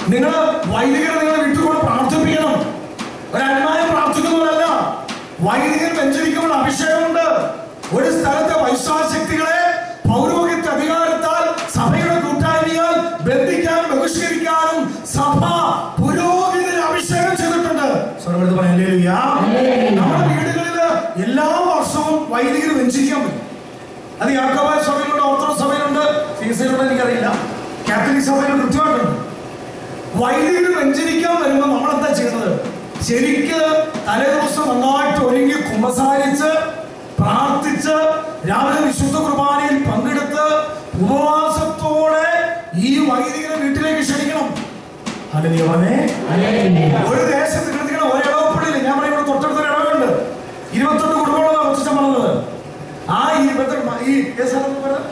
നിങ്ങൾ വൈദികരെ നിങ്ങൾ വിട്ടുകൊണ്ട് പ്രാർത്ഥിപ്പിക്കണം ഒരു അന്മാനം പ്രാർത്ഥിക്കുന്നവരല്ല വൈദികൻ വെഞ്ചരിക്കുമ്പോൾ അഭിഷേകമുണ്ട് ഒരു സ്ഥലത്തെ വൈശ്വാസക്തികളെ പൗരോഹിത്യ അധികാരത്താൽ സഭയുടെ കൂട്ടായ്മയാൽ ബന്ധിക്കാൻ ബഹിഷ്കരിക്കാനും സഭ പുരോഹിതരെ അഭിഷേകം ചെയ്തിട്ടുണ്ട് സ്വരമെടുത്ത് പറയാം ഹല്ലേലൂയ. നമ്മുടെ വീടുകളിൽ എല്ലാ വർഷവും വൈദികർ വെഞ്ചരിക്കാൻ പറ്റും അത് യാക്കോബായ സഭയിലുണ്ട് ഓർത്തഡോക്സ് സഭയിലുണ്ട് സീസയിലുണ്ട് എനിക്കറിയില്ല കാത്തലിക് സഭയിലുണ്ട് കൃത്യമായിട്ടുണ്ട് വൈദികർ വെഞ്ചരിക്കാൻ വരുമ്പോൾ നമ്മൾ എന്താ ചെയ്യുന്നത് ശരിക്ക് തലേദിവസം നന്നായിട്ട് ഒരുങ്ങി കുമ്പസാരിച്ച് പ്രാർത്ഥിച്ച് രാവിലെ വിശുദ്ധ കുർബാനയിൽ പങ്കെടുത്ത് ഉപവാസത്തോടെ ഈ വൈദികരെ വീട്ടിലേക്ക് ക്ഷണിക്കണം ഹല്ലേലൂയ പറഞ്ഞേ ഒരു ദേശത്ത് കൃതിക്കണം ഒരു ഇടവപ്പള്ളിയിൽ ഞാൻ പറയും ഇവിടെ തൊട്ടടുത്ത ഒരു ഇടവുണ്ട് ഇരുപത്തൊന്ന് കുടുംബങ്ങളാണ് അച്ഛൻ പറഞ്ഞത് ആ ഇരുപത്തി ഈ ഏത് സ്ഥലത്ത് പറഞ്ഞത്?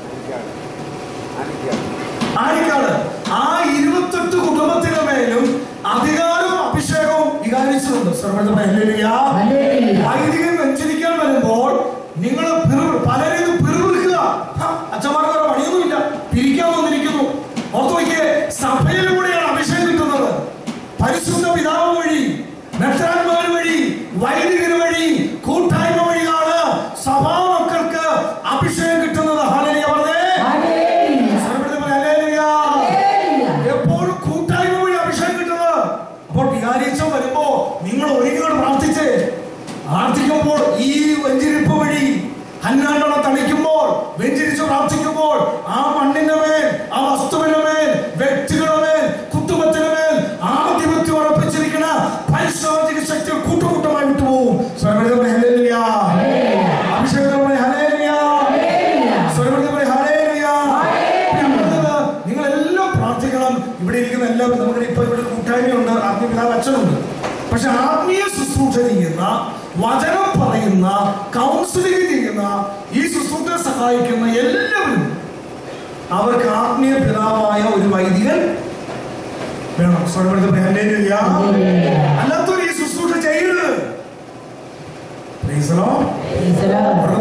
ആണിക്കാട് ആ ഇരുപത്തെട്ട് കുടുംബത്തിന് മേലും അധികാരവും അഭിഷേകവും വികാരിച്ചിട്ടുണ്ട് സർവ്വത ഹല്ലേലൂയ. വൈദികൻ വെഞ്ചരിക്കാൻ വരുമ്പോൾ നിങ്ങൾ പലരും പിറുപിറുക്കുക അച്ഛന്മാർക്ക് വേറെ പണിയൊന്നുമില്ല പിരിക്കാൻ വന്നിരിക്കുന്നു ഓർത്തു നോക്കിയേ സഭയിലൂടെയാണ് അഭിഷേകം കിട്ടുന്നത് പരിശുദ്ധ പിതാവ് വഴി മെത്രാന്മാർ വഴി വൈദികർ വഴി കൂട്ടായ്മ വഴിയാണ് സഭാ മക്കൾക്ക് അഭിഷേകം കിട്ടുന്നത് ഹല്ലേലൂയ പറഞ്ഞേ സർവ്വത ഹല്ലേലൂയ. എപ്പോഴും കൂട്ടായ്മ വഴി അഭിഷേകം കിട്ടുന്നത് അപ്പോൾ വികാരിച്ചം വരുമ്പോ നിങ്ങൾ ഒരുങ്ങിയോട് പ്രാർത്ഥിച്ച് പ്രാർത്ഥിക്കുമ്പോൾ ഈ വെഞ്ചിരിപ്പ് വഴി ഹന്നാണ്ടണം തളിക്കുമ്പോൾ വെഞ്ചിരിച്ച് പ്രാർത്ഥിക്കുമ്പോൾ ആ മണ്ണിന്റെ മേൽ ആ വസ്തുവിന്റെ മേൽ വ്യക്തികളുടെ മേൽ കുത്തുമത്തിന് മേൽ ആധിപത്യം ഉറപ്പിച്ചിരിക്കുന്ന പരിശോധിക ശക്തി കൂട്ടുകൂട്ടമായി വിട്ടുപോകും സ്വരമെടുത്ത് ഹല്ലേലൂയ. അഭിഷേകത്തോടെ ഹല്ലേലൂയ. സ്വരമെടുത്ത് പറയ് ഹല്ലേലൂയ. ഞാൻ പറഞ്ഞത് നിങ്ങളെല്ലാം പ്രാർത്ഥിക്കണം ഇവിടെ ഇരിക്കുന്ന എല്ലാവരും നമുക്ക് ഇപ്പൊ ഇവിടെ കൂട്ടായ്മയുണ്ട് ആത്മീയ പിതാവ് അച്ഛനുണ്ട് പക്ഷെ ആത്മീയ ശുശ്രൂഷ ചെയ്യുന്ന വചനം പറയുന്ന കൗൺസിലിംഗ് ചെയ്യുന്ന ഈ ശുശ്രൂഷ സഹായിക്കുന്ന എല്ലാവരും അവർക്ക് ആത്മീയ പിതാവായ ഒരു വൈദികൻ വേണം സ്വരമെടുത്ത് ഹല്ലേലൂയ. അല്ലാത്തൊരു ഈ ശുശ്രൂഷ ചെയ്യരുത് Praise the Lord.